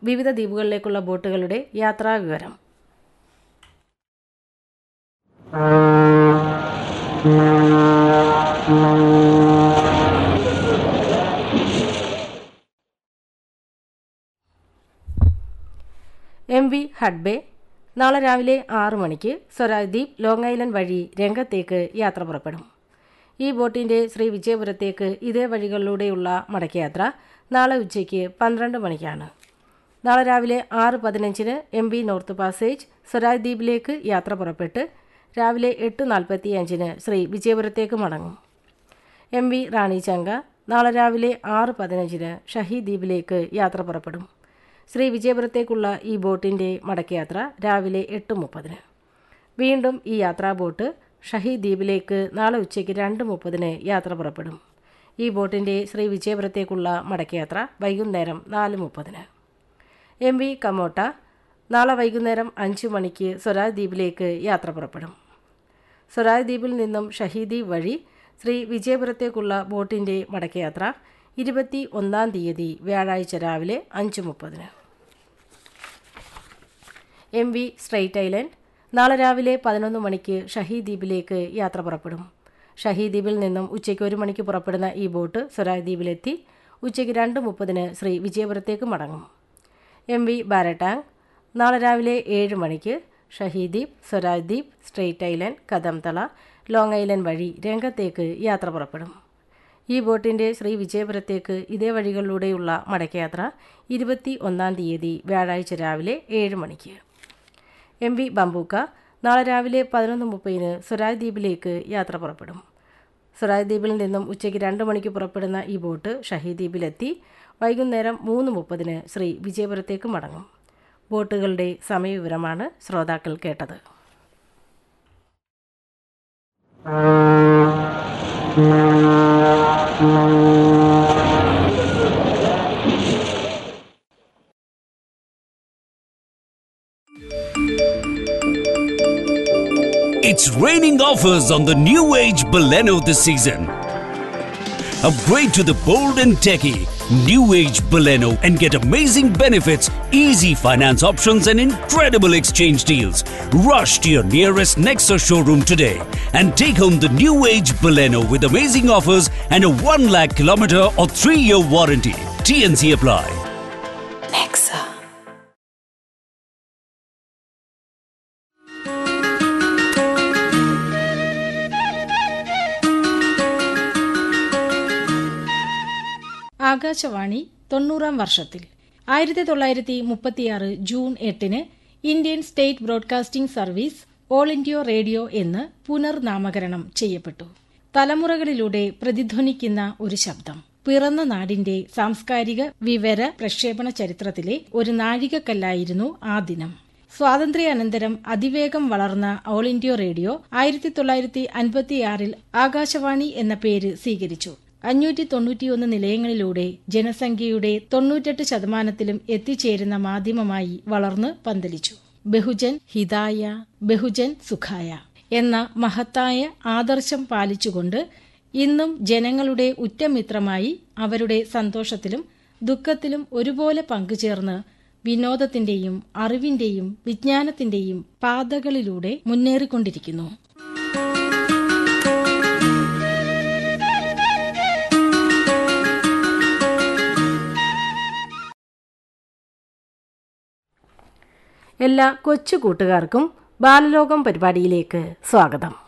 വിവിധ ദ്വീപുകളിലേക്കുള്ള ബോട്ടുകളുടെ യാത്രാ വിവരം എം വി ഹഡ്ബെ നാളെ രാവിലെ ആറു മണിക്ക് സ്വരാജ്ദ്വീപ് ലോങ് ഐലൻഡ് വഴി രംഗത്തേക്ക് യാത്ര പുറപ്പെടും ഈ ബോട്ടിൻ്റെ ശ്രീ വിജയപുരത്തേക്ക് ഇതേ വഴികളിലൂടെയുള്ള മടക്കയാത്ര നാളെ ഉച്ചയ്ക്ക് പന്ത്രണ്ട് മണിക്കാണ് നാളെ രാവിലെ ആറ് പതിനഞ്ചിന് എം വി നോർത്ത് പാസേജ് സ്വരാജ്ദ്വീപിലേക്ക് യാത്ര പുറപ്പെട്ട് രാവിലെ എട്ട് നാൽപ്പത്തി അഞ്ചിന് ശ്രീ വിജയപുരത്തേക്ക് മടങ്ങും എം വി റാണി ചങ്ക നാളെ രാവിലെ ആറ് പതിനഞ്ചിന് ഷഹീദ് ദ്വീപിലേക്ക് യാത്ര പുറപ്പെടും ശ്രീ വിജയപുരത്തേക്കുള്ള ഈ ബോട്ടിൻ്റെ മടക്കയാത്ര രാവിലെ എട്ട് മുപ്പതിന് വീണ്ടും ഈ യാത്രാ ബോട്ട് ഷഹീദ് ദ്വീപിലേക്ക് നാളെ ഉച്ചയ്ക്ക് രണ്ട് മുപ്പതിന് യാത്ര പുറപ്പെടും ഈ ബോട്ടിൻ്റെ ശ്രീ വിജയപുരത്തേക്കുള്ള മടക്കയാത്ര വൈകുന്നേരം നാല് മുപ്പതിന് എം വി കമോട്ട നാളെ വൈകുന്നേരം അഞ്ച് മണിക്ക് സ്വരാജ് ദ്വീപിലേക്ക് യാത്ര പുറപ്പെടും സ്വരാജ് ദ്വീപിൽ നിന്നും ഷഹീദി വഴി ശ്രീ വിജയപുരത്തേക്കുള്ള ബോട്ടിൻ്റെ മടക്കയാത്ര ഇരുപത്തി ഒന്നാം തീയതി വ്യാഴാഴ്ച രാവിലെ അഞ്ച് മുപ്പതിന് എം വി സ്ട്രൈറ്റ് ഐലൻഡ് നാളെ രാവിലെ പതിനൊന്ന് മണിക്ക് ഷഹീദ് ദ്വീപിലേക്ക് യാത്ര പുറപ്പെടും ഷഹീദ് ദ്വീപിൽ നിന്നും ഉച്ചയ്ക്ക് ഒരു മണിക്ക് പുറപ്പെടുന്ന ഈ ബോട്ട് സ്വരാജ് ദ്വീപിലെത്തി ഉച്ചയ്ക്ക് രണ്ട് മുപ്പതിന് ശ്രീ വിജയപുരത്തേക്ക് മടങ്ങും എം വി ബാരട്ടാങ് നാളെ രാവിലെ ഏഴ് മണിക്ക് Shaheed Dweep Swaraj Dweep strait island Kadamtala long island വഴി രംഗത്തേക്ക് യാത്ര പുറപ്പെടും ഈ ബോട്ടിൻ്റെ ശ്രീ വിജയപുരത്തേക്ക് ഇതേ വഴികളിലൂടെയുള്ള മടക്കയാത്ര ഇരുപത്തി ഒന്നാം തീയതി വ്യാഴാഴ്ച രാവിലെ ഏഴ് മണിക്ക് എം വി ബംബൂക്ക നാളെ രാവിലെ പതിനൊന്ന് മുപ്പതിന് സ്വരാജ് ദ്വീപിലേക്ക് യാത്ര പുറപ്പെടും സ്വരാജ് ദ്വീപിൽ നിന്നും ഉച്ചയ്ക്ക് രണ്ട് മണിക്ക് പുറപ്പെടുന്ന ഈ ബോട്ട് ഷഹീദ് ദ്വീപിലെത്തി വൈകുന്നേരം മൂന്ന് മുപ്പതിന് ശ്രീ വിജയപുരത്തേക്ക് മടങ്ങും ബോട്ടുകളുടെ സമയവിവരമാണ് ശ്രോതാക്കൾ കേട്ടത് It's raining offers on the new age Baleno this season. Upgrade to the bold and techy new age Baleno and get amazing benefits, easy finance options, and incredible exchange deals. Rush to your nearest Nexa showroom today and take home the new age Baleno with amazing offers and a 1 lakh kilometer or 3 year warranty. TNC apply. Nexa. Akashvani തൊണ്ണൂറാം വർഷത്തിൽ ആയിരത്തി തൊള്ളായിരത്തി മുപ്പത്തിയാറ് June എട്ടിന് Indian state broadcasting service all India radio എന്ന് പുനർനാമകരണം ചെയ്യപ്പെട്ടു തലമുറകളിലൂടെ പ്രതിധ്വനിക്കുന്ന ഒരു ശബ്ദം പിറന്ന നാടിന്റെ സാംസ്കാരിക വിവര പ്രക്ഷേപണ ചരിത്രത്തിലെ ഒരു നാഴികക്കല്ലായിരുന്നു ആ ദിനം സ്വാതന്ത്ര്യാനന്തരം അതിവേഗം വളർന്ന ഓൾ ഇന്ത്യ റേഡിയോ ആയിരത്തി തൊള്ളായിരത്തി അൻപത്തിയാറിൽ ആകാശവാണി എന്ന പേര് സ്വീകരിച്ചു അഞ്ഞൂറ്റി തൊണ്ണൂറ്റിയൊന്ന് നിലയങ്ങളിലൂടെ ജനസംഖ്യയുടെ തൊണ്ണൂറ്റെട്ട് ശതമാനത്തിലും എത്തിച്ചേരുന്ന മാധ്യമമായി വളർന്ന് പന്തലിച്ചു ബഹുജൻ ഹിതായ ബഹുജൻ സുഖായ എന്ന മഹത്തായ ആദർശം പാലിച്ചുകൊണ്ട് ഇന്നും ജനങ്ങളുടെ ഉറ്റമിത്രമായി അവരുടെ സന്തോഷത്തിലും ദുഃഖത്തിലും ഒരുപോലെ പങ്കുചേർന്ന് വിനോദത്തിന്റെയും അറിവിന്റെയും വിജ്ഞാനത്തിന്റെയും പാതകളിലൂടെ മുന്നേറിക്കൊണ്ടിരിക്കുന്നു എല്ലാ കൊച്ചു കൂട്ടുകാർക്കും ബാലലോകം പരിപാടിയിലേക്ക് സ്വാഗതം